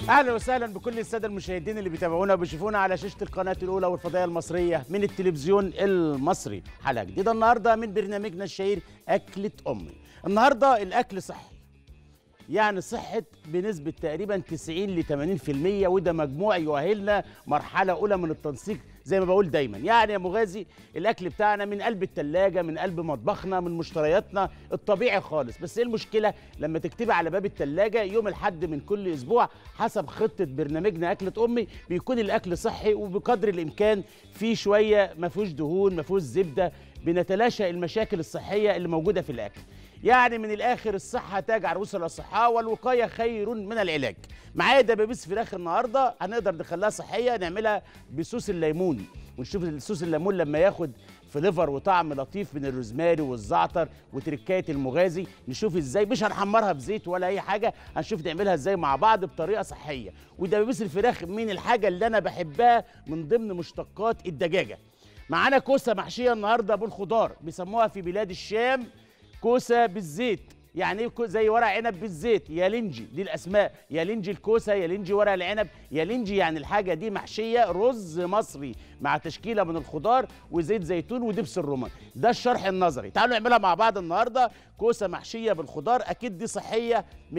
اهلا وسهلا بكل الساده المشاهدين اللي بيتابعونا وبيشوفونا على شاشه القناه الاولى والفضائيه المصريه من التلفزيون المصري حلقه جديده النهارده من برنامجنا الشهير اكله امي النهارده الاكل صحي يعني صحة بنسبة تقريبا 90 ل 80% وده مجموع يؤهلنا مرحلة أولى من التنسيق زي ما بقول دايما يعني يا مغازي الأكل بتاعنا من قلب التلاجة من قلب مطبخنا من مشترياتنا الطبيعي خالص بس إيه المشكلة لما تكتبي على باب التلاجة يوم الحد من كل أسبوع حسب خطة برنامجنا أكلة أمي بيكون الأكل صحي وبقدر الإمكان فيه شوية ما فيهوش دهون ما فيهوش زبدة بنتلاشى المشاكل الصحية اللي موجودة في الأكل يعني من الاخر الصحه تاج عروس الاصحاء والوقايه خير من العلاج معايا دبابيس فراخ النهارده هنقدر نخليها صحيه نعملها بصوص الليمون ونشوف صوص الليمون لما ياخد فليفر وطعم لطيف من الروزماري والزعتر وتركايه المغازي نشوف ازاي مش هنحمرها بزيت ولا اي حاجه هنشوف نعملها ازاي مع بعض بطريقه صحيه ودبابيس الفراخ من الحاجه اللي انا بحبها من ضمن مشتقات الدجاجه معانا كوسه محشيه النهارده بالخضار بيسموها في بلاد الشام كوسه بالزيت يعني ايه كو- زي ورق عنب بالزيت يا لنجي دي الاسماء يا لنجي الكوسه يا لنجي ورق العنب يا لنجي يعني الحاجه دي محشيه رز مصري مع تشكيله من الخضار وزيت زيتون ودبس الرمان ده الشرح النظري تعالوا نعملها مع بعض النهارده كوسه محشيه بالخضار اكيد دي صحيه 100%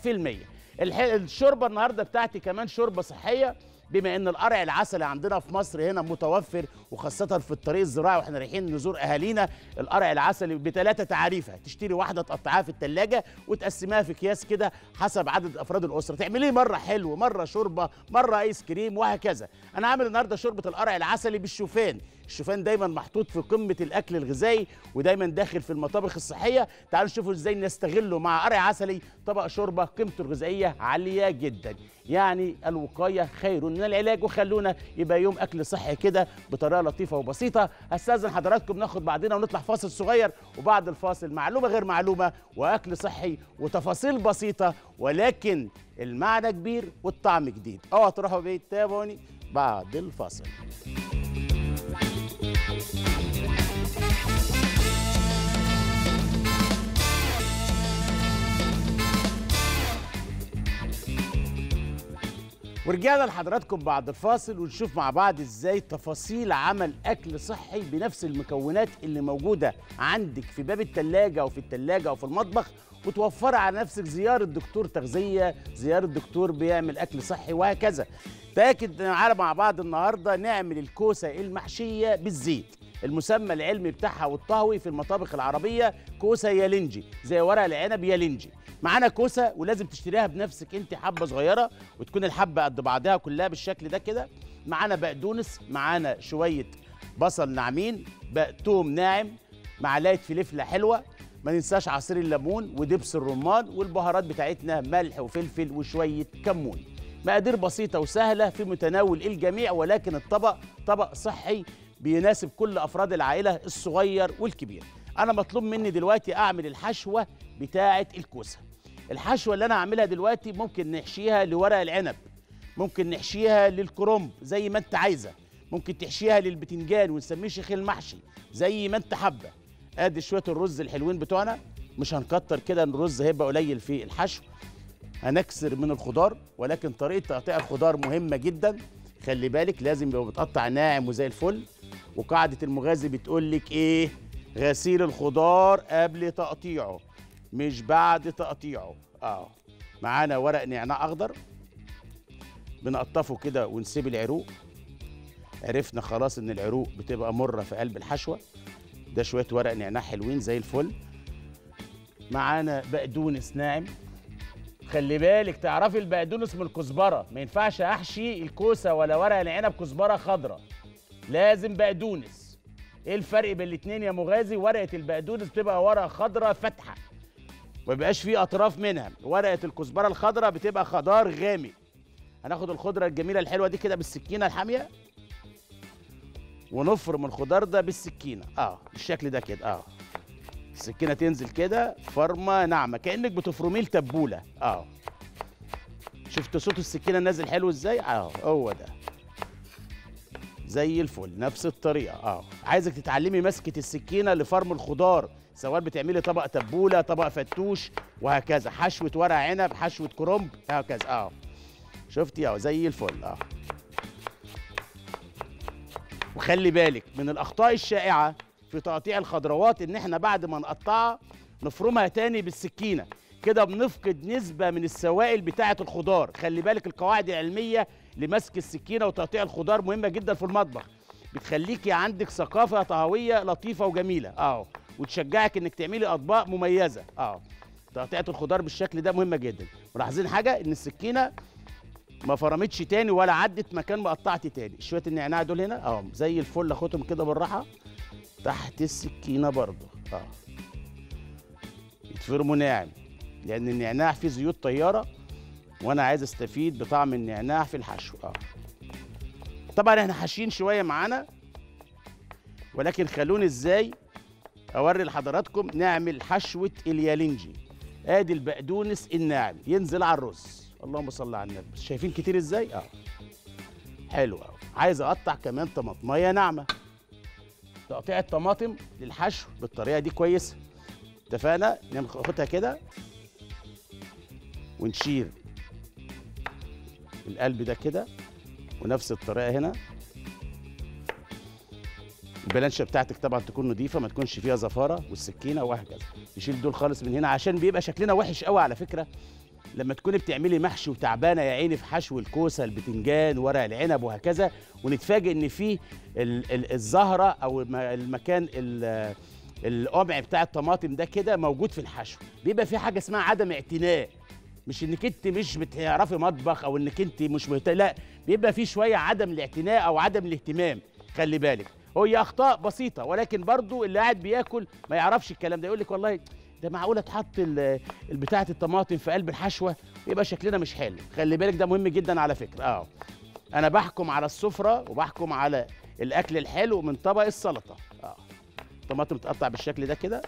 الح- الشوربه النهارده بتاعتي كمان شوربه صحيه بما ان القرع العسلي عندنا في مصر هنا متوفر وخاصه في الطريق الزراعي واحنا رايحين نزور اهالينا القرع العسلي بثلاثه تعريفه تشتري واحده تقطعها في الثلاجه وتقسمها في اكياس كده حسب عدد افراد الاسره تعمليه مره حلو مره شوربه مره ايس كريم وهكذا انا عامل النهارده شوربه القرع العسلي بالشوفان الشوفان دايما محطوط في قمه الاكل الغذائي ودايما داخل في المطابخ الصحيه تعالوا نشوفوا ازاي نستغله مع قرع عسلي طبق شوربه قيمته الغذائيه عاليه جدا يعني الوقايه خير من العلاج وخلونا يبقى يوم اكل صحي كده بطريقه لطيفه وبسيطه هستاذن حضراتكم ناخد بعضنا ونطلع فاصل صغير وبعد الفاصل معلومه غير معلومه واكل صحي وتفاصيل بسيطه ولكن المعنى كبير والطعم جديد اوعوا تروحوا بعيد تابعوني بعد الفاصل ورجعنا لحضراتكم بعد الفاصل ونشوف مع بعض ازاي تفاصيل عمل اكل صحي بنفس المكونات اللي موجوده عندك في باب التلاجة او في التلاجة او في المطبخ وتوفري على نفسك زياره دكتور تغذيه زياره دكتور بيعمل اكل صحي وهكذا تاكد معانا مع بعض النهارده نعمل الكوسه المحشيه بالزيت المسمى العلمي بتاعها والطهوي في المطابخ العربيه كوسه يالنجي زي ورق العنب يالنجي معانا كوسه ولازم تشتريها بنفسك انت حبه صغيره وتكون الحبه قد بعضها كلها بالشكل ده كده معانا بقدونس معانا شويه بصل ناعمين بق- توم ناعم معلقه فلفله حلوه ما ننساش عصير الليمون ودبس الرمان والبهارات بتاعتنا ملح وفلفل وشويه كمون مقادير بسيطه وسهله في متناول الجميع ولكن الطبق طبق صحي بيناسب كل افراد العائله الصغير والكبير انا مطلوب مني دلوقتي اعمل الحشوه بتاعه الكوسه الحشوه اللي انا هعملها دلوقتي ممكن نحشيها لورق العنب ممكن نحشيها للكرنب زي ما انت عايزه ممكن تحشيها للبتنجان ونسميه شيخ المحشي زي ما انت حابه ادي شويه الرز الحلوين بتوعنا مش هنكتر كده إن الرز هيبقى قليل في الحشو هنكسر من الخضار ولكن طريقه تقطيع الخضار مهمه جدا خلي بالك لازم يبقى متقطع ناعم وزي الفل وقاعده المغازي بتقول لك ايه غسيل الخضار قبل تقطيعه مش بعد تقطيعه اه معانا ورق نعناع اخضر بنقطفه كده ونسيب العروق عرفنا خلاص ان العروق بتبقى مره في قلب الحشوه ده شويه ورق نعناع حلوين زي الفل معانا بقدونس ناعم خلي بالك تعرفي البقدونس من الكزبره ما ينفعش احشي الكوسه ولا ورق العنب كزبره خضراء لازم بقدونس ايه الفرق بين الاتنين يا مغازي ورقه البقدونس بتبقى ورقه خضراء فاتحه ما بيبقاش فيه اطراف منها ورقه الكزبره الخضراء بتبقى خضار غامق هناخد الخضره الجميله الحلوه دي كده بالسكينه الحاميه ونفرم الخضار ده بالسكينه اه بالشكل ده كده اه السكينه تنزل كده فرمه ناعمه كانك بتفرميه لتبوله اه شفت صوت السكينه نازل حلو ازاي اه هو ده زي الفل نفس الطريقه اه عايزك تتعلمي مسكه السكينه لفرم الخضار سواء بتعملي طبق تبوله طبق فتوش وهكذا حشوه ورق عنب حشوه كرنب هكذا اه شفتي اهو زي الفل اه وخلي بالك من الاخطاء الشائعه في تقطيع الخضروات ان احنا بعد ما نقطعها نفرمها تاني بالسكينه كده بنفقد نسبه من السوائل بتاعه الخضار خلي بالك القواعد العلميه لمسك السكينه وتقطيع الخضار مهمه جدا في المطبخ بتخليكي عندك ثقافه طهويه لطيفه وجميله اه وتشجعك انك تعملي اطباق مميزه اه تقطيعه الخضار بالشكل ده مهمه جدا ملاحظين حاجه ان السكينه ما فرمتش تاني ولا عدت مكان ما قطعت تاني شويه النعناع دول هنا اه زي الفل اخدهم كده بالراحه تحت السكينه برضه اه يتفرموا ناعم لان النعناع فيه زيوت طياره وانا عايز استفيد بطعم النعناع في الحشو اه طبعا احنا حاشين شويه معانا ولكن خلوني ازاي اوري لحضراتكم نعمل حشوه اليالنجي ادي البقدونس الناعم ينزل على الرز اللهم صل على النبي شايفين كتير ازاي اه حلو قوي عايز اقطع كمان طماطميه ناعمه تقطيع الطماطم للحشو بالطريقه دي كويسه اتفقنا ناخدها كده ونشيل القلب ده كده ونفس الطريقه هنا البلانشه بتاعتك طبعا تكون نظيفه ما تكونش فيها زفاره والسكينه وهكذا نشيل دول خالص من هنا عشان بيبقى شكلنا وحش قوي على فكره لما تكوني بتعملي محشي وتعبانه يا عيني في حشو الكوسه البتنجان ورق العنب وهكذا ونتفاجئ ان في ال- ال- الزهره او الم- المكان ال- القمع بتاع الطماطم ده كده موجود في الحشو بيبقى في حاجه اسمها عدم اعتناء مش انك انت مش بتعرفي مطبخ او انك انت مش مهت... لا بيبقى في شويه عدم الاعتناء او عدم الاهتمام خلي بالك هي اخطاء بسيطه ولكن برضو اللي قاعد بياكل ما يعرفش الكلام ده يقول لك والله ده معقوله تحط ال- بتاعه الطماطم في قلب الحشوه يبقى شكلنا مش حلو خلي بالك ده مهم جدا على فكره اه انا بحكم على السفره وبحكم على الاكل الحلو من طبق السلطه اه الطماطم تقطع بالشكل ده كده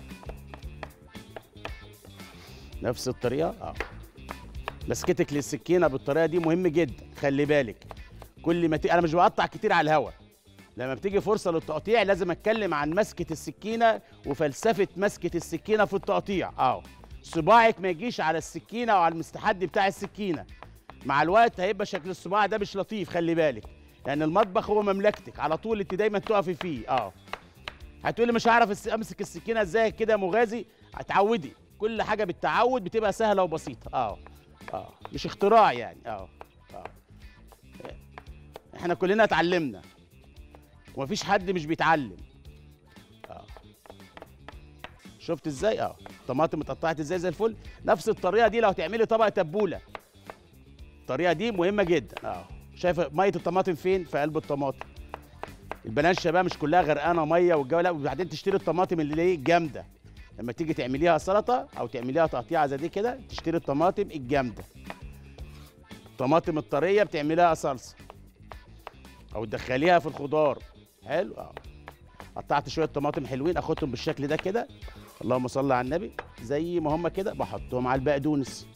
نفس الطريقه اه مسكتك للسكينه بالطريقه دي مهم جدا خلي بالك كل ما ت... انا مش بقطع كتير على الهوا لما بتيجي فرصه للتقطيع لازم اتكلم عن مسكه السكينه وفلسفه مسكه السكينه في التقطيع اه صباعك ما يجيش على السكينه او على المستحد بتاع السكينه مع الوقت هيبقى شكل الصباع ده مش لطيف خلي بالك لان المطبخ هو مملكتك على طول انت دايما تقفي فيه اه هتقولي مش هعرف الس- امسك السكينه ازاي كده يا مغازي هتعودي كل حاجه بالتعود بتبقى سهله وبسيطه اه اه مش اختراع يعني اه اه احنا كلنا اتعلمنا ومفيش حد مش بيتعلم اه شفت ازاي اه طماطم اتقطعت ازاي زي الفل نفس الطريقه دي لو تعملي طبق تبوله الطريقه دي مهمه جدا اه شايفه ميه الطماطم فين في قلب الطماطم البلانشه بقى مش كلها غرقانه ميه والجو لا وبعدين تشتري الطماطم اللي ايه جامده لما تيجي تعمليها سلطه او تعمليها تقطيعه زي دي كده تشتري الطماطم الجامده الطماطم الطريه بتعمليها صلصه او تدخليها في الخضار حلو اه قطعت شويه طماطم حلوين اخدهم بالشكل ده كده اللهم صل على النبي زي ما هم كده بحطهم على البقدونس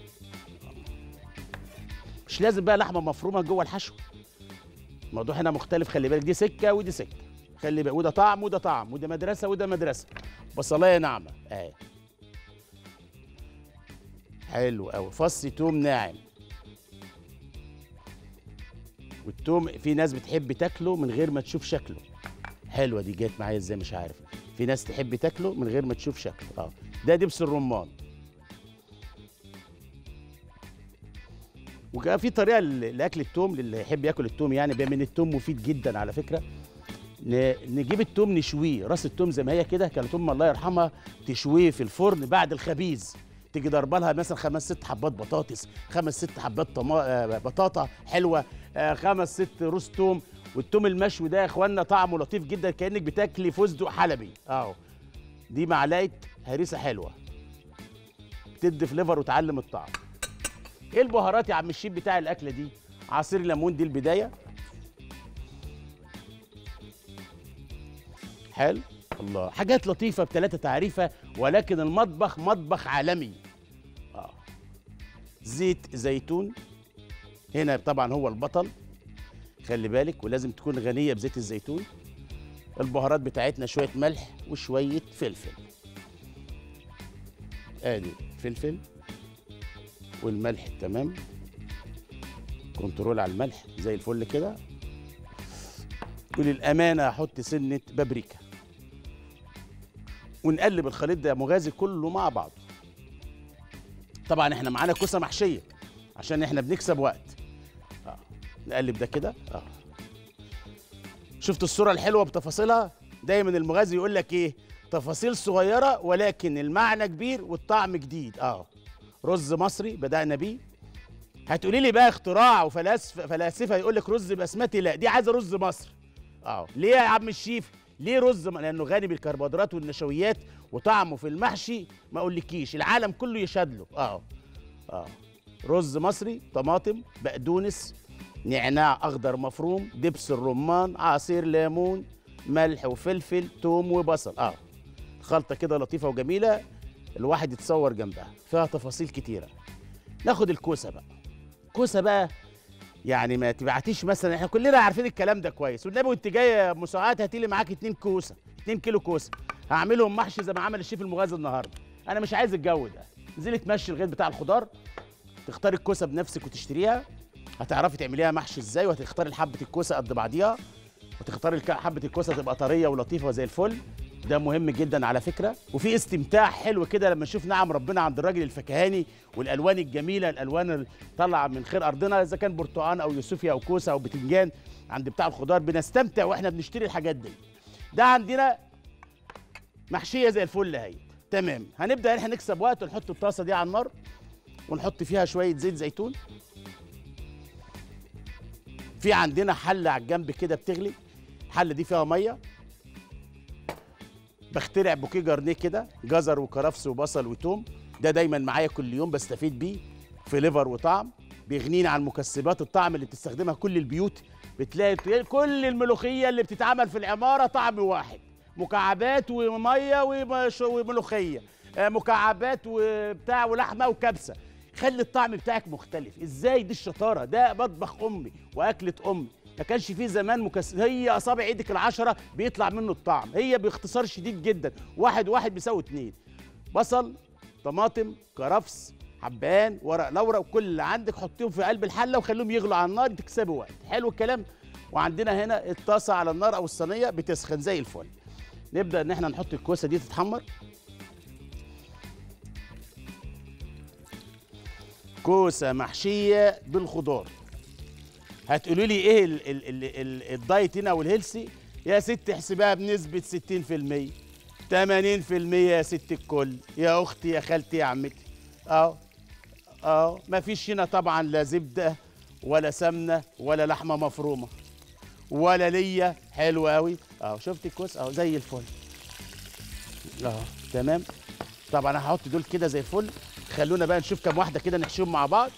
مش لازم بقى لحمه مفرومه جوه الحشو الموضوع هنا مختلف خلي بالك دي سكه ودي سكه خلي بالك وده طعم وده طعم وده مدرسه وده مدرسه بصلايه ناعمه اهي حلو قوي فص توم ناعم والتوم في ناس بتحب تاكله من غير ما تشوف شكله حلوه دي جت معايا ازاي مش عارف في ناس تحب تاكله من غير ما تشوف شكله اه ده دبس الرمان وكان في طريقه ل- لاكل التوم للي يحب ياكل التوم يعني بما ان التوم مفيد جدا على فكره ن- نجيب التوم نشويه راس التوم زي ما هي كده كانت امي الله يرحمها تشويه في الفرن بعد الخبيز تيجي ضربه لها مثلا خمس ست حبات بطاطس خمس ست حبات طما... آه، بطاطا حلوه آه، خمس ست روز توم والتوم المشوي ده يا اخوانا طعمه لطيف جدا كانك بتاكلي فستق حلبي اهو دي معلقه هريسه حلوه تدي فليفر وتعلم الطعم ايه البهارات يا عم الشيف بتاع الاكله دي عصير ليمون دي البدايه حلو الله حاجات لطيفه بثلاثه تعريفه ولكن المطبخ مطبخ عالمي اه زيت زيتون هنا طبعا هو البطل خلي بالك ولازم تكون غنيه بزيت الزيتون البهارات بتاعتنا شويه ملح وشويه فلفل ادي فلفل والملح تمام كنترول على الملح زي الفل كده وللامانه هحط سنه بابريكا ونقلب الخليط ده يا مغازي كله مع بعض طبعا احنا معانا كوسه محشيه عشان احنا بنكسب وقت آه. نقلب ده كده اه شفت الصوره الحلوه بتفاصيلها دايما المغازي يقول لك ايه تفاصيل صغيره ولكن المعنى كبير والطعم جديد اه رز مصري بدانا بيه هتقولي لي بقى اختراع وفلاسفه فلاسفه يقول لك رز بسمتي لا دي عايزه رز مصر اه ليه يا عم الشيف ليه رز م- لانه غني بالكربوهيدرات والنشويات وطعمه في المحشي ما اقولكيش العالم كله يشهد له اه اه رز مصري طماطم بقدونس نعناع اخضر مفروم دبس الرمان عصير ليمون ملح وفلفل توم وبصل اه خلطه كده لطيفه وجميله الواحد يتصور جنبها فيها تفاصيل كتيره ناخد الكوسه بقى كوسه بقى يعني ما تبعتيش مثلا احنا كلنا عارفين الكلام ده كويس والنبي وانت جايه مساعات هاتي لي معاك 2 كوسه 2 كيلو كوسه هعملهم محشي زي ما عمل الشيف المغازي النهارده انا مش عايز الجو ده انزلي تمشي الغيط بتاع الخضار تختاري الكوسه بنفسك وتشتريها هتعرفي تعمليها محشي ازاي وهتختاري حبه الكوسه قد بعضيها وتختاري الك- حبه الكوسه تبقى طريه ولطيفه زي الفل ده مهم جدا على فكره وفي استمتاع حلو كده لما نشوف نعم ربنا عند الراجل الفكهاني والالوان الجميله الالوان اللي طالعه من خير ارضنا اذا كان برتقان او يوسفيا او كوسه او بتنجان عند بتاع الخضار بنستمتع واحنا بنشتري الحاجات دي ده عندنا محشيه زي الفل اهي تمام هنبدا ان احنا نكسب وقت ونحط الطاسه دي على النار ونحط فيها شويه زيت زيتون في عندنا حله على الجنب كده بتغلي الحله دي فيها ميه بخترع بوكيه جرنيه كده جزر وكرفس وبصل وتوم ده دايما معايا كل يوم بستفيد بيه في ليفر وطعم بيغنينا عن مكسبات الطعم اللي بتستخدمها كل البيوت بتلاقي كل الملوخيه اللي بتتعمل في العماره طعم واحد مكعبات وميه ومش- وملوخيه آه، مكعبات وبتاع ولحمه وكبسه خلي الطعم بتاعك مختلف ازاي دي الشطاره ده مطبخ امي واكله امي ما كانش فيه زمان مكس... هي اصابع ايدك العشره بيطلع منه الطعم هي باختصار شديد جدا واحد واحد بيساوي اتنين بصل طماطم كرفس حبان ورق لورا وكل اللي عندك حطيهم في قلب الحله وخليهم يغلوا على النار تكسبي وقت حلو الكلام وعندنا هنا الطاسه على النار او الصينيه بتسخن زي الفل نبدا ان احنا نحط الكوسه دي تتحمر كوسه محشيه بالخضار هتقولوا لي ايه ال ال ال ال الدايت هنا والهيلسي يا ست احسبها بنسبه 60% 80% يا ست الكل يا اختي يا خالتي يا عمتي اه اه ما فيش هنا طبعا لا زبده ولا سمنه ولا لحمه مفرومه ولا ليا حلو قوي اه شفت الكوس اهو زي الفل اه تمام طبعا انا هحط دول كده زي الفل خلونا بقى نشوف كام واحده كده نحشيهم مع بعض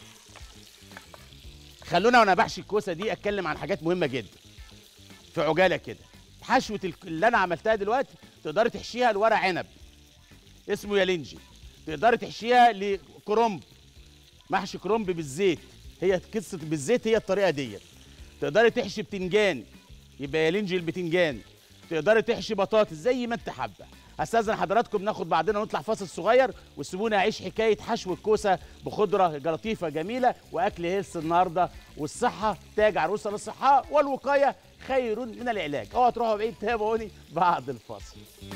خلونا وانا بحشي الكوسه دي اتكلم عن حاجات مهمه جدا في عجاله كده حشوه الك- اللي انا عملتها دلوقتي تقدري تحشيها لورق عنب اسمه يالنجي تقدري تحشيها لكرنب محشي كرنب بالزيت هي قصه بالزيت هي الطريقه ديت تقدري تحشي بتنجان يبقى يالنجي البتنجان تقدري تحشي بطاطس زي ما انت حابه استاذن حضراتكم ناخد بعضنا ونطلع فاصل صغير وسيبونا اعيش حكايه حشو الكوسه بخضره لطيفه جميله واكل هيلث النهارده والصحه تاج عروسه للصحه والوقايه خير من العلاج اوعوا تروحوا بعيد تابعوني بعد الفاصل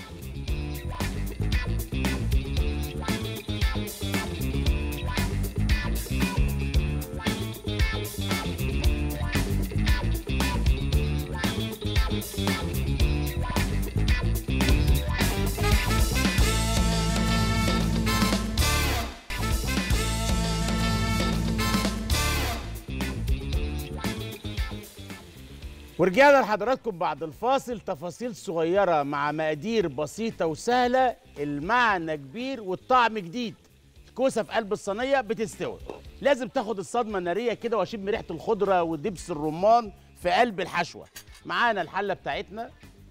ورجعنا لحضراتكم بعد الفاصل تفاصيل صغيرة مع مقادير بسيطة وسهلة المعنى كبير والطعم جديد الكوسة في قلب الصينية بتستوي لازم تاخد الصدمة النارية كده واشم ريحة الخضرة ودبس الرمان في قلب الحشوة معانا الحلة بتاعتنا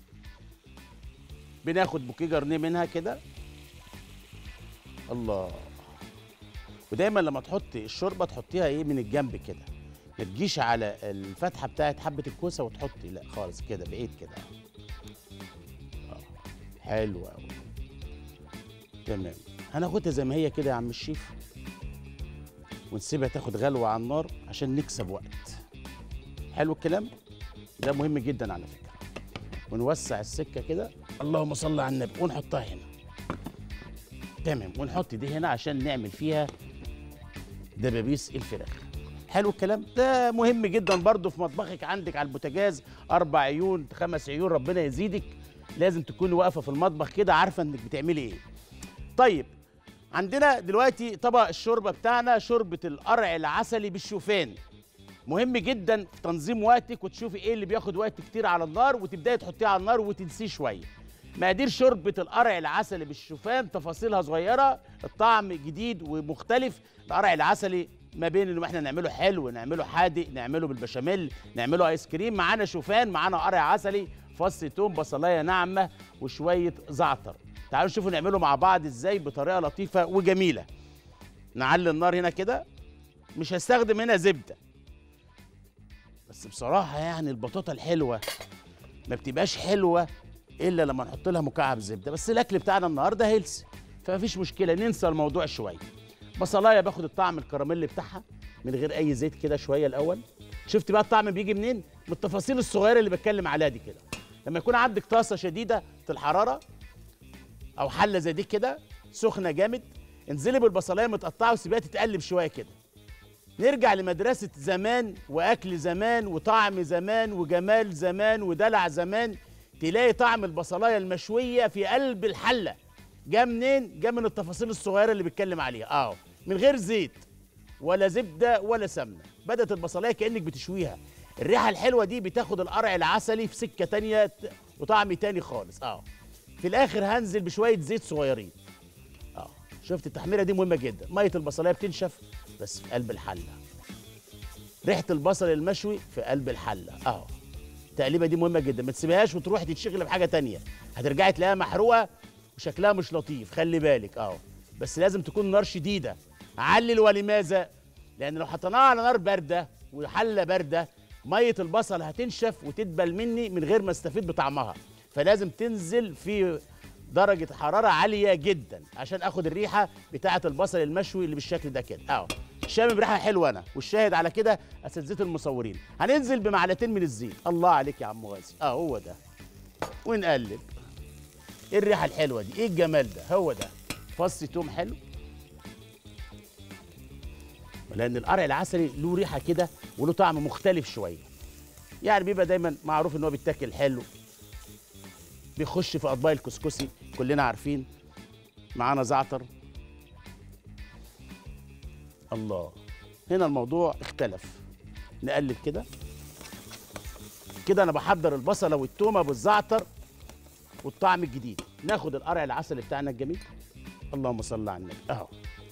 بناخد بوكيه جرنيه منها كده الله ودايما لما تحطي الشوربه تحطيها ايه من الجنب كده ما تجيش على الفتحه بتاعت حبه الكوسه وتحطي لا خالص كده بعيد كده اه حلو قوي تمام هناخدها زي ما هي كده يا عم الشيف ونسيبها تاخد غلوه على النار عشان نكسب وقت حلو الكلام ده مهم جدا على فكره ونوسع السكه كده اللهم صل على النبي ونحطها هنا تمام ونحط دي هنا عشان نعمل فيها دبابيس الفراخ حلو الكلام ده مهم جدا برضو في مطبخك عندك على البوتاجاز اربع عيون خمس عيون ربنا يزيدك لازم تكوني واقفه في المطبخ كده عارفه انك بتعملي ايه طيب عندنا دلوقتي طبق الشوربه بتاعنا شوربه القرع العسلي بالشوفان مهم جدا في تنظيم وقتك وتشوفي ايه اللي بياخد وقت كتير على النار وتبداي تحطيه على النار وتنسيه شويه مقادير شوربه القرع العسلي بالشوفان تفاصيلها صغيره الطعم جديد ومختلف القرع العسلي ما بين انه احنا نعمله حلو نعمله حادق نعمله بالبشاميل نعمله ايس كريم معانا شوفان معانا قرع عسلي فص توم بصلايه ناعمه وشويه زعتر تعالوا نشوفوا نعمله مع بعض ازاي بطريقه لطيفه وجميله نعلي النار هنا كده مش هستخدم هنا زبده بس بصراحه يعني البطاطا الحلوه ما بتبقاش حلوه الا لما نحط لها مكعب زبده بس الاكل بتاعنا النهارده هيلثي فمفيش مشكله ننسى الموضوع شويه بصلايه باخد الطعم الكراميل بتاعها من غير اي زيت كده شويه الاول شفت بقى الطعم بيجي منين من التفاصيل الصغيره اللي بتكلم عليها دي كده لما يكون عندك طاسه شديده الحراره او حله زي دي كده سخنه جامد انزلي بالبصلايه متقطعه وسيبيها تتقلب شويه كده نرجع لمدرسه زمان واكل زمان وطعم زمان وجمال زمان ودلع زمان تلاقي طعم البصلايه المشويه في قلب الحله جا منين جا من التفاصيل الصغيره اللي بيتكلم عليها اه من غير زيت ولا زبده ولا سمنه بدات البصلايه كانك بتشويها الريحه الحلوه دي بتاخد القرع العسلي في سكه تانية ت- وطعم تاني خالص اه في الاخر هنزل بشويه زيت صغيرين اه شفت التحميره دي مهمه جدا ميه البصلايه بتنشف بس في قلب الحله ريحه البصل المشوي في قلب الحله اهو التقليبه دي مهمه جدا ما تسيبهاش وتروحي تتشغلي بحاجه تانية هترجعي تلاقيها محروقه وشكلها مش لطيف خلي بالك اهو بس لازم تكون نار شديده علل ولماذا لان لو حطيناها على نار بارده وحله بارده ميه البصل هتنشف وتدبل مني من غير ما استفيد بطعمها فلازم تنزل في درجه حراره عاليه جدا عشان اخد الريحه بتاعه البصل المشوي اللي بالشكل ده كده اهو شامم ريحه حلوه انا والشاهد على كده اساتذه المصورين هننزل بمعلقتين من الزيت الله عليك يا عم غازي اه هو ده ونقلب ايه الريحه الحلوه دي ايه الجمال ده هو ده فص توم حلو لان القرع العسلي له ريحه كده وله طعم مختلف شويه يعني بيبقى دايما معروف ان هو بيتاكل حلو بيخش في اطباق الكسكسي كلنا عارفين معانا زعتر الله هنا الموضوع اختلف نقلب كده كده انا بحضر البصله والتومه بالزعتر والطعم الجديد ناخد القرع العسل بتاعنا الجميل اللهم صل على النبي اهو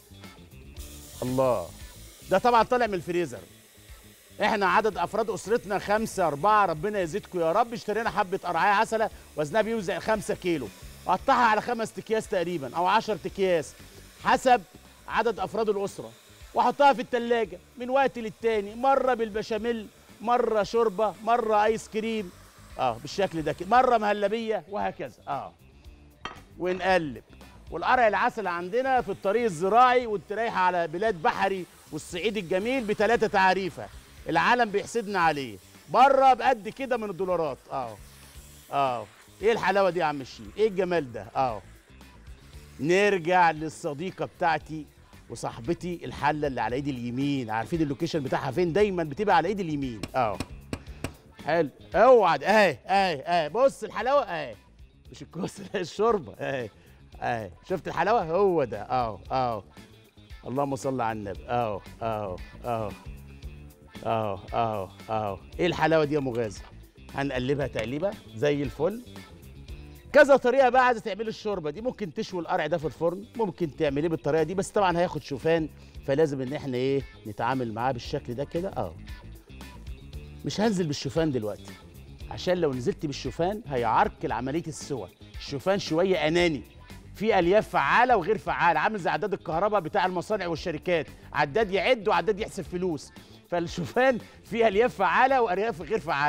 الله ده طبعا طالع من الفريزر احنا عدد افراد اسرتنا خمسة اربعة ربنا يزيدكم يا رب اشترينا حبة قرعاية عسلة وزنها بيوزن خمسة كيلو قطعها على خمس اكياس تقريبا او عشر اكياس حسب عدد افراد الاسرة واحطها في التلاجة من وقت للتاني مرة بالبشاميل مرة شوربة مرة ايس كريم اه بالشكل ده كده مرة مهلبية وهكذا اه ونقلب والقرع العسل عندنا في الطريق الزراعي وانت رايحه على بلاد بحري والصعيد الجميل بثلاثه تعريفه العالم بيحسدنا عليه بره بقد كده من الدولارات اه اه ايه الحلاوه دي يا عم الشيخ ايه الجمال ده اه نرجع للصديقه بتاعتي وصاحبتي الحله اللي على ايد اليمين عارفين اللوكيشن بتاعها فين دايما بتبقى على ايد اليمين اه حلو اوعى ده. اهي اهي اهي بص الحلاوه اهي مش الكوسه لا الشوربه اهي اهي شفت الحلاوه هو ده اهو اهو اللهم صل على النبي اهو اهو اهو اهو اهو اهو ايه الحلاوه دي يا مغازي هنقلبها تقليبه زي الفل كذا طريقه بقى عايزه تعملي الشوربه دي ممكن تشوي القرع ده في الفرن ممكن تعمليه بالطريقه دي بس طبعا هياخد شوفان فلازم ان احنا ايه نتعامل معاه بالشكل ده كده اهو مش هنزل بالشوفان دلوقتي عشان لو نزلت بالشوفان هيعرقل عمليه السوى الشوفان شويه اناني في الياف فعاله وغير فعاله عامل زي عداد الكهرباء بتاع المصانع والشركات عداد يعد وعداد يحسب فلوس فالشوفان فيه الياف فعاله والياف غير فعاله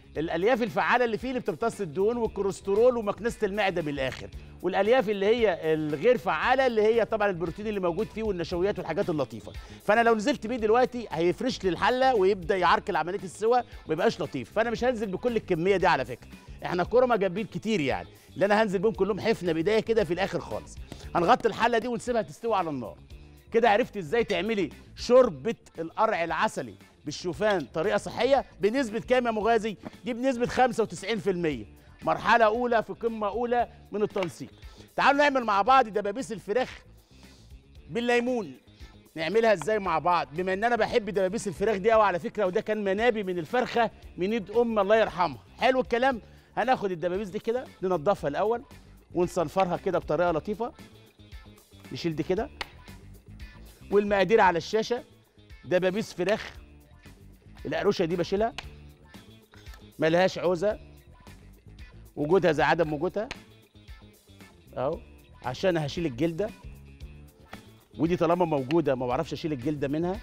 الالياف الفعاله اللي فيه اللي بتمتص الدهون والكوليسترول ومكنسه المعده من الاخر والالياف اللي هي الغير فعاله اللي هي طبعا البروتين اللي موجود فيه والنشويات والحاجات اللطيفه فانا لو نزلت بيه دلوقتي هيفرش لي الحله ويبدا يعرقل عمليه السوى وما يبقاش لطيف فانا مش هنزل بكل الكميه دي على فكره احنا كرمه جايبين كتير يعني اللي انا هنزل بيهم كلهم حفنه بايديا كده في الاخر خالص هنغطي الحله دي ونسيبها تستوي على النار كده عرفت ازاي تعملي شوربه القرع العسلي بالشوفان طريقه صحيه بنسبه كام يا مغازي دي بنسبه 95% مرحله اولى في قمه اولى من التنسيق تعالوا نعمل مع بعض دبابيس الفراخ بالليمون نعملها ازاي مع بعض بما ان انا بحب دبابيس الفراخ دي قوي على فكره وده كان منابي من الفرخه من ايد ام الله يرحمها حلو الكلام هناخد الدبابيس دي كده ننضفها الاول ونصنفرها كده بطريقه لطيفه نشيل دي كده والمقادير على الشاشه دبابيس فراخ القروشه دي بشيلها ملهاش عوزه وجودها زي عدم وجودها اهو عشان هشيل الجلده ودي طالما موجوده ما بعرفش اشيل الجلده منها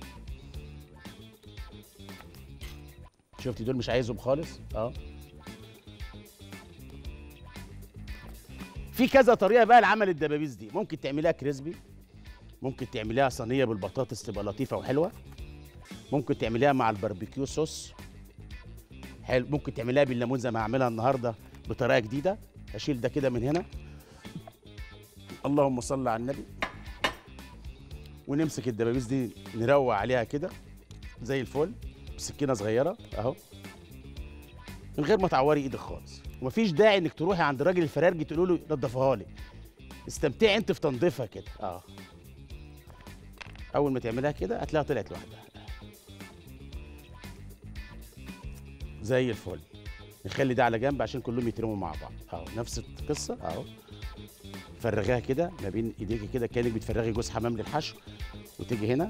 شفتي دول مش عايزهم خالص اه في كذا طريقه بقى لعمل الدبابيس دي ممكن تعمليها كريسبي ممكن تعمليها صينيه بالبطاطس تبقى لطيفه وحلوه ممكن تعمليها مع الباربيكيو صوص حلو ممكن تعمليها بالليمون زي ما هعملها النهارده بطريقه جديده هشيل ده كده من هنا اللهم صل على النبي ونمسك الدبابيس دي نروق عليها كده زي الفل بسكينه صغيره اهو من غير ما تعوري ايدك خالص ومفيش داعي انك تروحي عند الراجل الفرارجي تقول له نضفها لي استمتعي انت في تنظيفها كده اه اول ما تعملها كده هتلاقيها طلعت لوحدها زي الفل نخلي ده على جنب عشان كلهم يترموا مع بعض اهو نفس القصه اهو فرغيها كده ما بين ايديكي كده كانك بتفرغي جوز حمام للحشو وتيجي هنا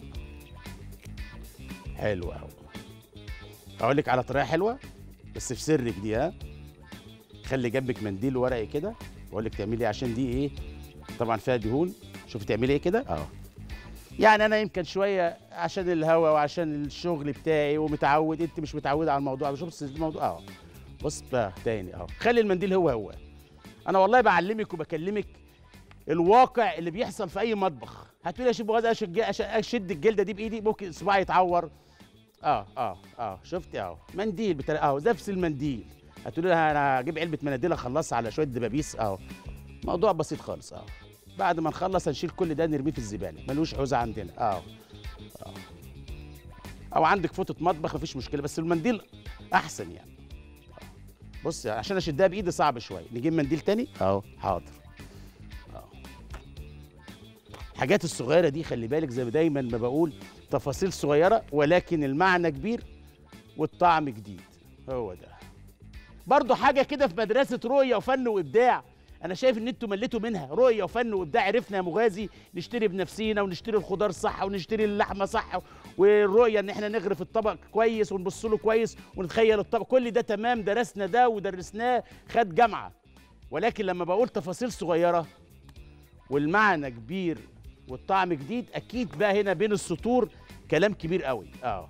حلو اهو اقول لك على طريقه حلوه بس في سرك دي ها خلي جنبك منديل ورقي كده واقول لك تعملي إيه عشان دي ايه طبعا فيها دهون شوفي تعملي ايه كده اه يعني انا يمكن شويه عشان الهوا وعشان الشغل بتاعي ومتعود انت مش متعوده على الموضوع بشوف بس الموضوع اه بص بقى تاني اه خلي المنديل هو هو انا والله بعلمك وبكلمك الواقع اللي بيحصل في اي مطبخ هتقولي يا شيف غازي أشج- أش- اشد الجلده دي بايدي ممكن صباعي يتعور اه اه اه شفتي اهو منديل بتاع اهو نفس المنديل هتقولي لها انا هجيب علبه مناديل اخلصها على شويه دبابيس اهو موضوع بسيط خالص اه بعد ما نخلص هنشيل كل ده نرميه في الزباله ملوش عوزه عندنا اه اه او عندك فوطه مطبخ مفيش مشكله بس المنديل احسن يعني آه. بص يعني عشان اشدها بايدي صعب شويه نجيب منديل تاني اهو حاضر اه الحاجات الصغيره دي خلي بالك زي ما دايما ما بقول تفاصيل صغيره ولكن المعنى كبير والطعم جديد هو ده برضو حاجه كده في مدرسه رؤيه وفن وابداع انا شايف ان انتوا مليتوا منها رؤيه وفن وابداع عرفنا يا مغازي نشتري بنفسينا ونشتري الخضار صح ونشتري اللحمه صح والرؤيه ان احنا نغرف الطبق كويس ونبص له كويس ونتخيل الطبق كل ده تمام درسنا ده ودرسناه خد جامعه ولكن لما بقول تفاصيل صغيره والمعنى كبير والطعم جديد اكيد بقى هنا بين السطور كلام كبير قوي اه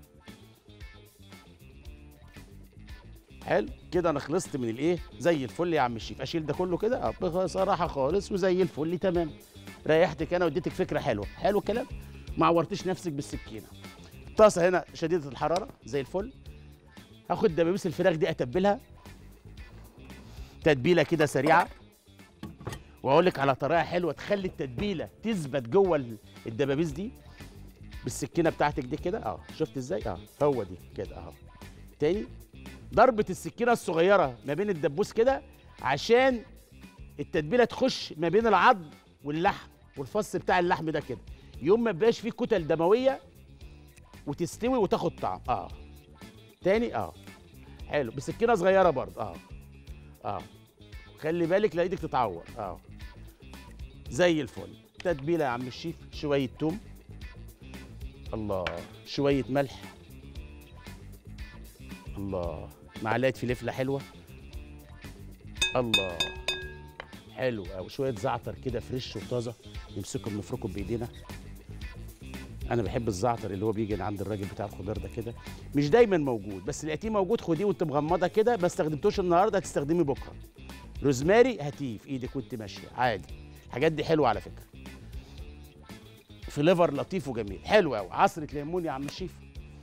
حلو كده انا خلصت من الايه زي الفل يا عم الشيف اشيل ده كله كده اه بصراحه خالص وزي الفل تمام ريحتك انا واديتك فكره حلوه حلو الكلام ما عورتش نفسك بالسكينه الطاسه هنا شديده الحراره زي الفل هاخد دبابيس الفراخ دي اتبلها تتبيله كده سريعه واقول لك على طريقه حلوه تخلي التتبيله تثبت جوه ال- الدبابيس دي بالسكينه بتاعتك دي كده اه شفت ازاي اه هو دي كده اهو تاني ضربه السكينه الصغيره ما بين الدبوس كده عشان التتبيله تخش ما بين العظم واللحم والفص بتاع اللحم ده كده يوم ما يبقاش فيه كتل دمويه وتستوي وتاخد طعم اه تاني اه حلو بسكينه صغيره برضه اه اه خلي بالك لا ايدك تتعور اه زي الفل تتبيله يا عم الشيف شويه توم الله شويه ملح الله معلقه فلفله حلوه الله حلو أوي شويه زعتر كده فريش وطازه نمسكهم نفركهم بايدينا انا بحب الزعتر اللي هو بيجي من عند الراجل بتاع الخضار ده كده مش دايما موجود بس لقيتيه موجود خديه وانت مغمضه كده ما استخدمتوش النهارده هتستخدمي بكره روزماري هاتيه في ايدك وانت ماشيه عادي الحاجات دي حلوه على فكره فليفر لطيف وجميل حلو قوي عصره ليمون يا عم الشيف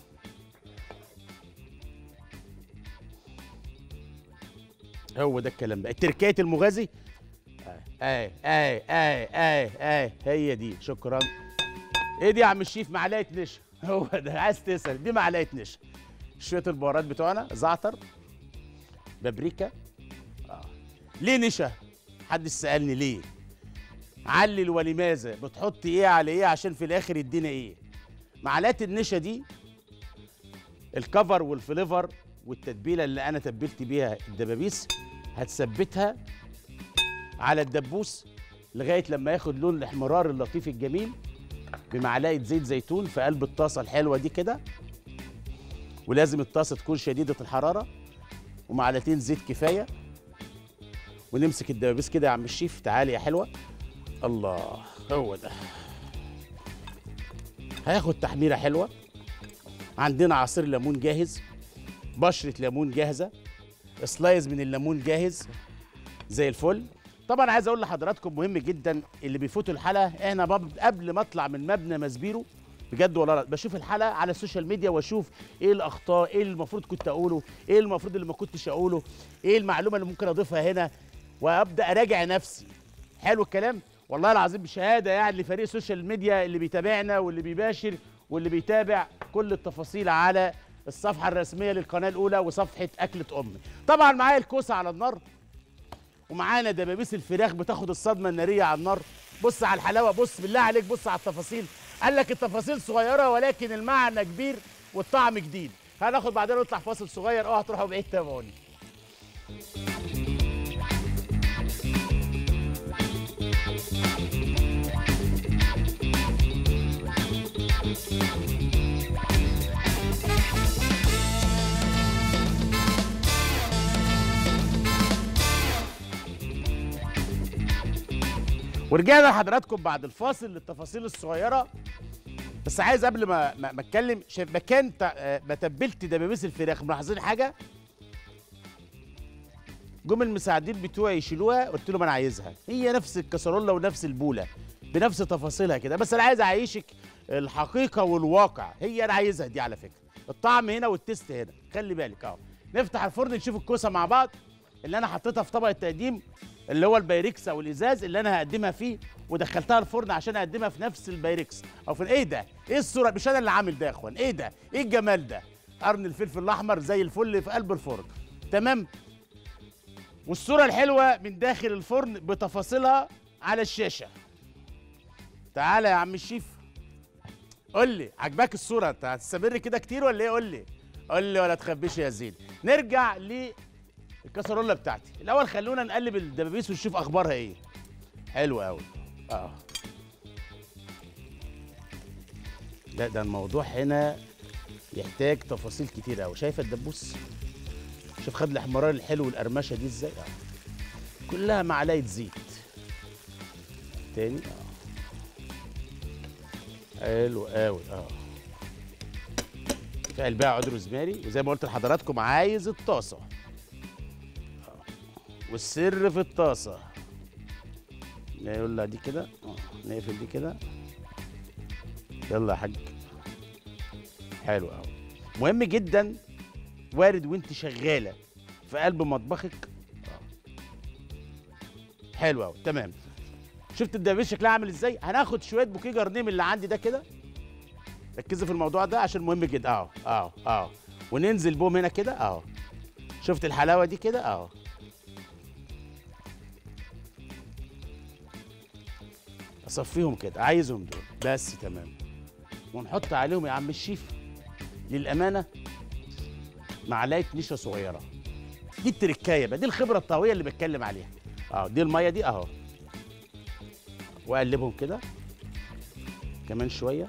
هو ده الكلام بقى التركايه المغازي اي اي اي اي اي هي دي شكرا ايه دي يا عم الشيف معلقه نشا هو ده عايز تسال دي معلقه نشا شويه البهارات بتوعنا زعتر بابريكا آه. ليه نشا حد سالني ليه علل ولماذا بتحط ايه على ايه عشان في الاخر يدينا ايه معلقه النشا دي الكفر والفليفر والتتبيله اللي انا تبلت بيها الدبابيس هتثبتها على الدبوس لغايه لما ياخد لون الاحمرار اللطيف الجميل بمعلقه زيت زيتون في قلب الطاسه الحلوه دي كده ولازم الطاسه تكون شديده الحراره ومعلقتين زيت كفايه ونمسك الدبابيس كده يا عم الشيف تعالي يا حلوه الله هو ده هياخد تحميره حلوه عندنا عصير ليمون جاهز بشره ليمون جاهزه سلايز من الليمون جاهز زي الفل طبعا عايز اقول لحضراتكم مهم جدا اللي بيفوتوا الحلقه احنا بب- قبل ما اطلع من مبنى مسبيرو بجد والله لا بشوف الحلقه على السوشيال ميديا واشوف ايه الاخطاء ايه اللي المفروض كنت اقوله ايه المفروض اللي ما كنتش اقوله ايه المعلومه اللي ممكن اضيفها هنا وابدا اراجع نفسي حلو الكلام والله العظيم شهاده يعني لفريق السوشيال ميديا اللي بيتابعنا واللي بيباشر واللي بيتابع كل التفاصيل على الصفحه الرسميه للقناه الاولى وصفحه اكله امي طبعا معايا الكوسه على النار ومعانا دبابيس الفراخ بتاخد الصدمه الناريه على النار بص على الحلاوه بص بالله عليك بص على التفاصيل قال لك التفاصيل صغيره ولكن المعنى كبير والطعم جديد هناخد بعدين نطلع فاصل صغير اوعى تروحوا بعيد تابعوني ورجعنا لحضراتكم بعد الفاصل للتفاصيل الصغيره بس عايز قبل ما ما ما اتكلم شايف مكان تع- آه، ما تبلت دبابيس الفراخ ملاحظين حاجه جم المساعدين بتوعي يشيلوها قلت لهم انا عايزها هي نفس الكسرولة ونفس البوله بنفس تفاصيلها كده بس انا عايز اعيشك الحقيقه والواقع هي انا عايزها دي على فكره الطعم هنا والتست هنا خلي بالك اهو نفتح الفرن نشوف الكوسه مع بعض اللي انا حطيتها في طبق التقديم اللي هو البايركس او الازاز اللي انا هقدمها فيه ودخلتها الفرن عشان اقدمها في نفس البايركس او في ايه ده ايه الصوره مش انا اللي عامل ده يا اخوان ايه ده ايه الجمال ده قرن الفلفل الاحمر زي الفل في قلب الفرن تمام والصوره الحلوه من داخل الفرن بتفاصيلها على الشاشه تعالى يا عم الشيف قول لي عجباك الصوره انت هتستمر كده كتير ولا ايه قول لي قول لي ولا تخبيش يا زين نرجع للكسرولة بتاعتي الاول خلونا نقلب الدبابيس ونشوف اخبارها ايه حلو قوي اه لا ده الموضوع هنا يحتاج تفاصيل كتير قوي شايفه الدبوس شوف خد الاحمرار الحلو والقرمشه دي ازاي اه كلها معلقه زيت تاني اه حلو قوي اه في قلبها عود روزماري وزي ما قلت لحضراتكم عايز الطاسه آه. والسر في الطاسه يقول لها دي كده آه. نقفل دي كده يلا يا حاج حلو قوي مهم جدا وارد وانت شغاله في قلب مطبخك آه. حلو قوي تمام شفت الدبابيس شكلها عامل ازاي هناخد شويه بوكيه جرنيه من اللي عندي ده كده ركزوا في الموضوع ده عشان مهم جدا اهو اهو اهو وننزل بهم هنا كده اهو شفت الحلاوه دي كده اهو اصفيهم كده عايزهم دول بس تمام ونحط عليهم يا عم الشيف للامانه معلقه نشا صغيره دي التركايه بقى دي الخبره الطهويه اللي بتكلم عليها اه دي الميه دي اهو واقلبهم كده كمان شويه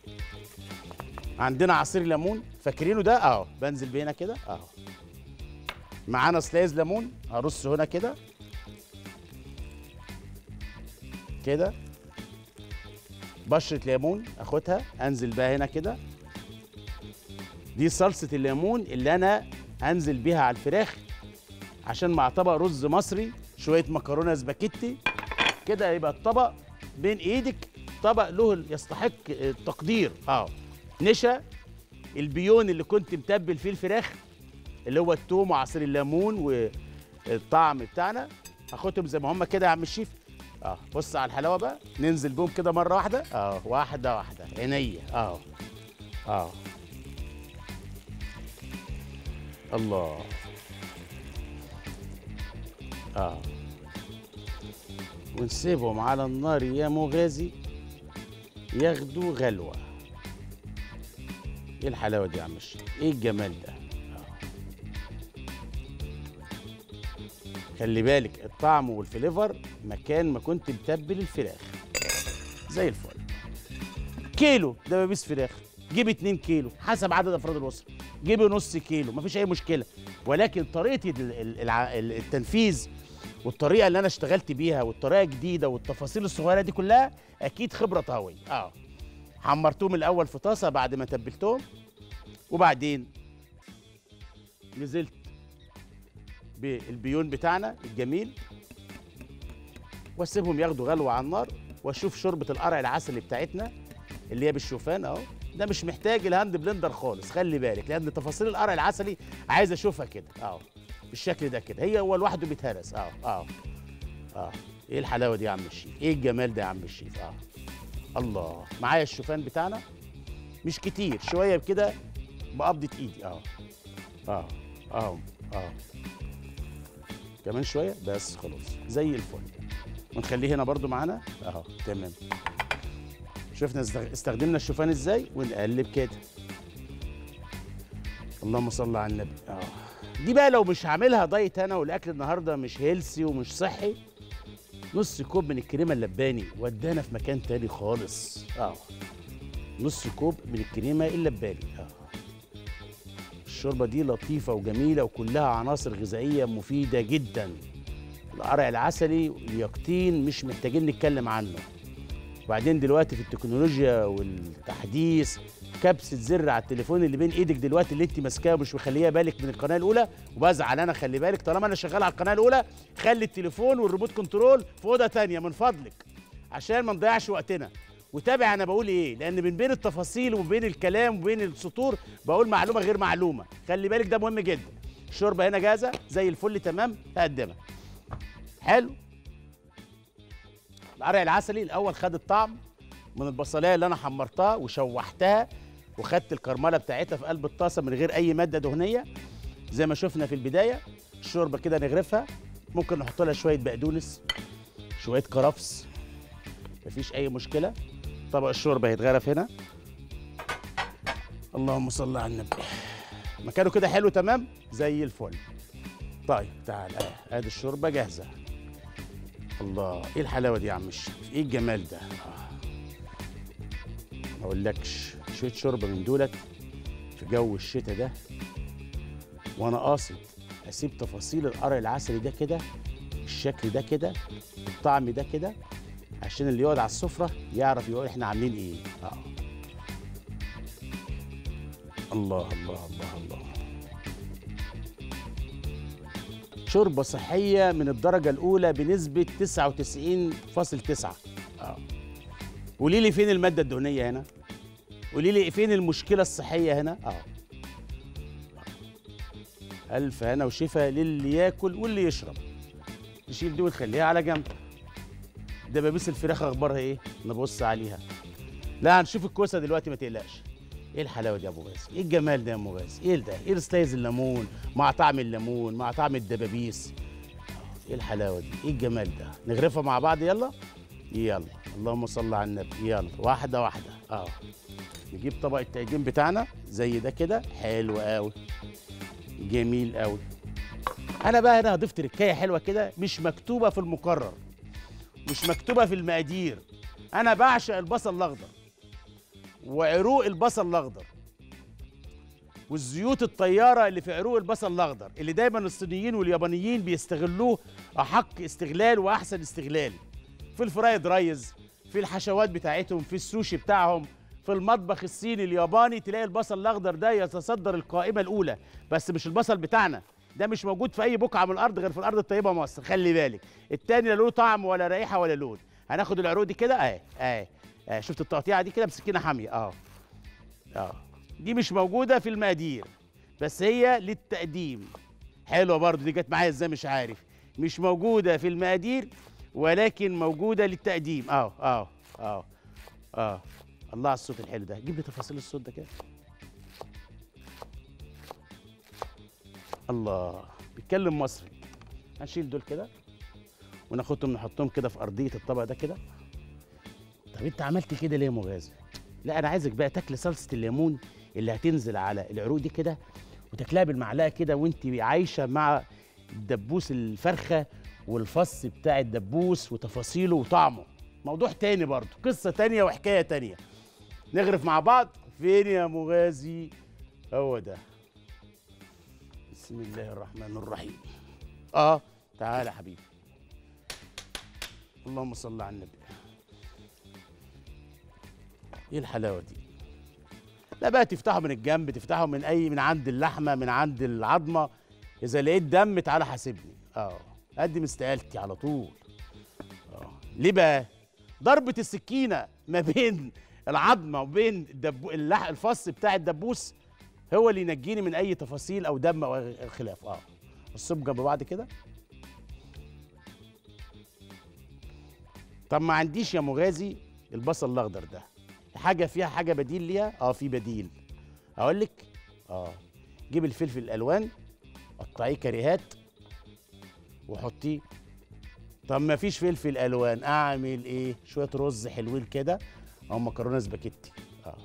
عندنا عصير ليمون فاكرينه ده اهو بنزل بيه هنا كده اهو معانا سلايز ليمون هرص هنا كده كده بشره ليمون اخدها انزل بها هنا كده دي صلصه الليمون اللي انا هنزل بيها على الفراخ عشان مع طبق رز مصري شويه مكرونه سباكيتي كده يبقى الطبق بين ايدك طبق له يستحق التقدير اه نشا البيون اللي كنت متبل فيه الفراخ اللي هو التوم وعصير الليمون والطعم بتاعنا هاخدهم زي ما هم كده يا عم الشيف اه بص على الحلاوه بقى ننزل بهم كده مره واحده اه واحده واحده عينيا اه اه الله اه ونسيبهم على النار يا مغازي ياخدوا غلوه ايه الحلاوه دي يا عم الشيخ ايه الجمال ده آه. خلي بالك الطعم والفليفر مكان ما كنت متبل الفراخ زي الفل كيلو دبابيس فراخ جيب 2 كيلو حسب عدد افراد الاسره جيبي نص كيلو مفيش اي مشكله ولكن طريقه ال- ال- الع- ال- التنفيذ والطريقه اللي انا اشتغلت بيها والطريقه الجديده والتفاصيل الصغيره دي كلها اكيد خبره طهويه اه حمرتهم الاول في طاسه بعد ما تبلتهم وبعدين نزلت بالبيون بتاعنا الجميل واسيبهم ياخدوا غلوه على النار واشوف شوربه القرع العسلي بتاعتنا اللي هي بالشوفان اهو ده مش محتاج الهاند بلندر خالص خلي بالك لان تفاصيل القرع العسلي عايز اشوفها كده اهو بالشكل ده كده هي هو لوحده بيتهرس اه اه اه ايه الحلاوه دي يا عم الشيف ايه الجمال ده يا عم الشيف اه الله معايا الشوفان بتاعنا مش كتير شويه كده بقبضه ايدي اه اه اه اه كمان شويه بس خلاص زي الفل ونخليه هنا برضو معانا اهو تمام شفنا استغ- استخدمنا الشوفان ازاي ونقلب كده اللهم صل على النبي اه دي بقى لو مش هعملها دايت انا والاكل النهارده مش هيلسي ومش صحي نص كوب من الكريمه اللباني ودانا في مكان تاني خالص اه نص كوب من الكريمه اللباني اه الشوربه دي لطيفه وجميله وكلها عناصر غذائيه مفيده جدا القرع العسلي واليقطين مش محتاجين نتكلم عنه وبعدين دلوقتي في التكنولوجيا والتحديث كبسه زر على التليفون اللي بين ايدك دلوقتي اللي انت ماسكاها ومش مخليها بالك من القناه الاولى وبزعل انا خلي بالك طالما انا شغال على القناه الاولى خلي التليفون والريموت كنترول في اوضه تانية من فضلك عشان ما نضيعش وقتنا وتابع انا بقول ايه لان من بين التفاصيل ومن بين الكلام وبين السطور بقول معلومه غير معلومه خلي بالك ده مهم جدا الشوربه هنا جاهزه زي الفل تمام هقدمها حلو القرع العسلي الاول خد الطعم من البصلايه اللي انا حمرتها وشوحتها وخدت الكرمله بتاعتها في قلب الطاسه من غير اي ماده دهنيه زي ما شفنا في البدايه الشوربه كده نغرفها ممكن نحط لها شويه بقدونس شويه كرفس مفيش اي مشكله طبق الشوربه هيتغرف هنا اللهم صل على النبي مكانه كده حلو تمام زي الفل طيب تعال آه، ادي الشوربه جاهزه الله ايه الحلاوه دي يا عم الشيف ايه الجمال ده آه. ما اقولكش شويه شوربه من دولت في جو الشتاء ده وانا قاصد اسيب تفاصيل القرع العسلي ده كده الشكل ده كده الطعم ده كده عشان اللي يقعد على السفره يعرف يقول احنا عاملين ايه اه الله الله الله الله شوربه صحيه من الدرجه الاولى بنسبه 99.9 اه قولي لي فين الماده الدهنيه هنا قولي لي فين المشكله الصحيه هنا اه الف هنا وشفا للي ياكل واللي يشرب نشيل دي ونخليها على جنب دبابيس الفراخ اخبارها ايه نبص عليها لا هنشوف الكوسه دلوقتي ما تقلقش ايه الحلاوه دي يا ابو غازي ايه الجمال ده يا ابو غازي ايه ده ايه سلايز الليمون مع طعم الليمون مع طعم الدبابيس ايه الحلاوه دي ايه الجمال ده نغرفها مع بعض يلا يلا اللهم صل على النبي يلا واحده واحده اه نجيب طبق التقديم بتاعنا زي ده كده حلو قوي جميل قوي انا بقى هنا هضيف تركايه حلوه كده مش مكتوبه في المقرر مش مكتوبه في المقادير انا بعشق البصل الاخضر وعروق البصل الاخضر والزيوت الطياره اللي في عروق البصل الاخضر اللي دايما الصينيين واليابانيين بيستغلوه احق استغلال واحسن استغلال في الفرايد رايز في الحشوات بتاعتهم في السوشي بتاعهم في المطبخ الصيني الياباني تلاقي البصل الاخضر ده يتصدر القائمه الاولى بس مش البصل بتاعنا ده مش موجود في اي بقعه من الارض غير في الارض الطيبه مصر خلي بالك التاني لا له طعم ولا رائحه ولا لون هناخد العروق دي كده اهي اهي اهي شفت التقطيعه دي كده بسكينه حاميه اه اه دي مش موجوده في المقادير بس هي للتقديم حلوه برضو دي جت معايا ازاي مش عارف مش موجوده في المقادير ولكن موجوده للتقديم اه اه اه اه الله على الصوت الحلو ده جيب لي تفاصيل الصوت ده كده الله بيتكلم مصري هنشيل دول كده وناخدهم نحطهم كده في ارضيه الطبق ده كده طب انت عملت كده ليه يا مغازي لا انا عايزك بقى تاكل صلصه الليمون اللي هتنزل على العروق دي كده وتاكلها بالمعلقه كده وانت عايشه مع الدبوس الفرخه والفص بتاع الدبوس وتفاصيله وطعمه موضوع تاني برضه قصه تانيه وحكايه تانيه نغرف مع بعض فين يا مغازي هو ده بسم الله الرحمن الرحيم اه تعالى يا حبيبي اللهم صل على النبي ايه الحلاوه دي لا بقى تفتحه من الجنب تفتحه من اي من عند اللحمه من عند العظمه اذا لقيت دم تعالى حاسبني اه قدم استقالتي على طول اه ليه بقى ضربه السكينه ما بين العظمه وبين الدب... اللح... الفص بتاع الدبوس هو اللي ينجيني من اي تفاصيل او دم او خلاف اه الصب جنب بعض كده طب ما عنديش يا مغازي البصل الاخضر ده حاجه فيها حاجه بديل ليها اه في بديل اقول لك اه جيب الفلفل الالوان قطعيه كريهات وحطيه طب ما فيش فلفل الوان اعمل ايه شويه رز حلوين كده او مكرونه سباكيتي اه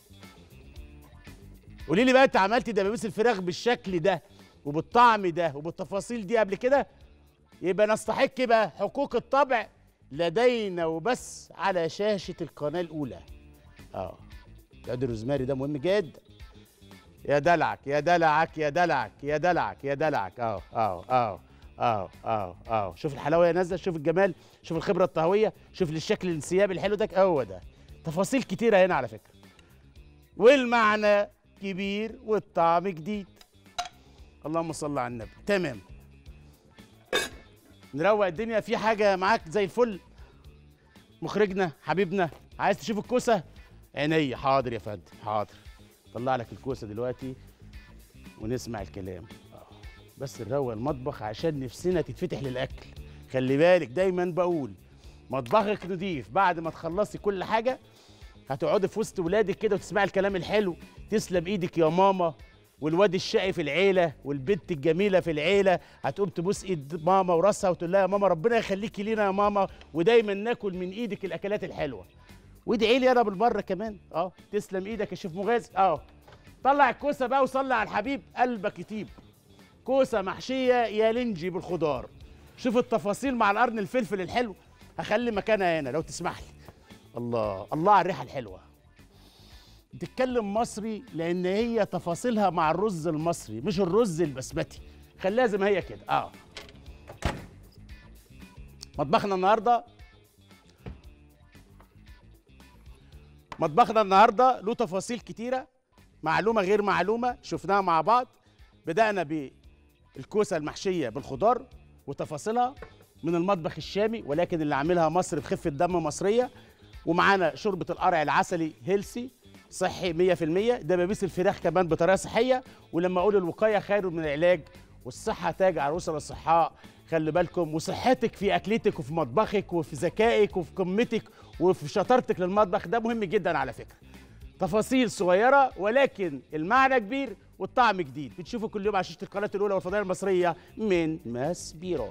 قولي لي بقى انت عملتي دبابيس الفراخ بالشكل ده وبالطعم ده وبالتفاصيل دي قبل كده يبقى نستحق بقى حقوق الطبع لدينا وبس على شاشه القناه الاولى اه العود الروزماري ده مهم جدا يا دلعك يا دلعك يا دلعك يا دلعك يا دلعك اه اه اه اه اه اه شوف الحلاوه يا نازله شوف الجمال شوف الخبره الطهويه شوف الشكل الانسيابي الحلو ده هو ده تفاصيل كتيره هنا على فكره والمعنى كبير والطعم جديد اللهم صل على النبي تمام نروق الدنيا في حاجه معاك زي الفل مخرجنا حبيبنا عايز تشوف الكوسه عينيا حاضر يا فندم حاضر طلع لك الكوسه دلوقتي ونسمع الكلام آه. بس نروق المطبخ عشان نفسنا تتفتح للاكل خلي بالك دايما بقول مطبخك نضيف بعد ما تخلصي كل حاجه هتقعدي في وسط ولادك كده وتسمعي الكلام الحلو تسلم ايدك يا ماما والواد الشقي في العيله والبنت الجميله في العيله هتقوم تبوس ايد ماما وراسها وتقول لها يا ماما ربنا يخليكي لينا يا ماما ودايما ناكل من ايدك الاكلات الحلوه وادعي لي انا بالمره كمان اه تسلم ايدك يا شيف مغازي اه طلع الكوسه بقى وصلي على الحبيب قلبك يطيب كوسه محشيه يا لنجي بالخضار شوف التفاصيل مع القرن الفلفل الحلو هخلي مكانها هنا لو تسمح لي الله الله على الريحه الحلوه بتتكلم مصري لان هي تفاصيلها مع الرز المصري مش الرز البسمتي خليها زي ما هي كده اه مطبخنا النهارده مطبخنا النهارده له تفاصيل كتيره معلومه غير معلومه شفناها مع بعض بدانا بالكوسه المحشيه بالخضار وتفاصيلها من المطبخ الشامي ولكن اللي عاملها مصر بخفه دم مصريه ومعانا شوربه القرع العسلي هيلسي صحي 100% دبابيس الفراخ كمان بطريقه صحيه ولما اقول الوقايه خير من العلاج والصحه تاج على الاسر الصحاء خلي بالكم وصحتك في اكلتك وفي مطبخك وفي ذكائك وفي قمتك وفي شطارتك للمطبخ ده مهم جدا على فكره تفاصيل صغيره ولكن المعنى كبير والطعم جديد بتشوفوا كل يوم على شاشه القناه الاولى والفضائيه المصريه من ماس بيرو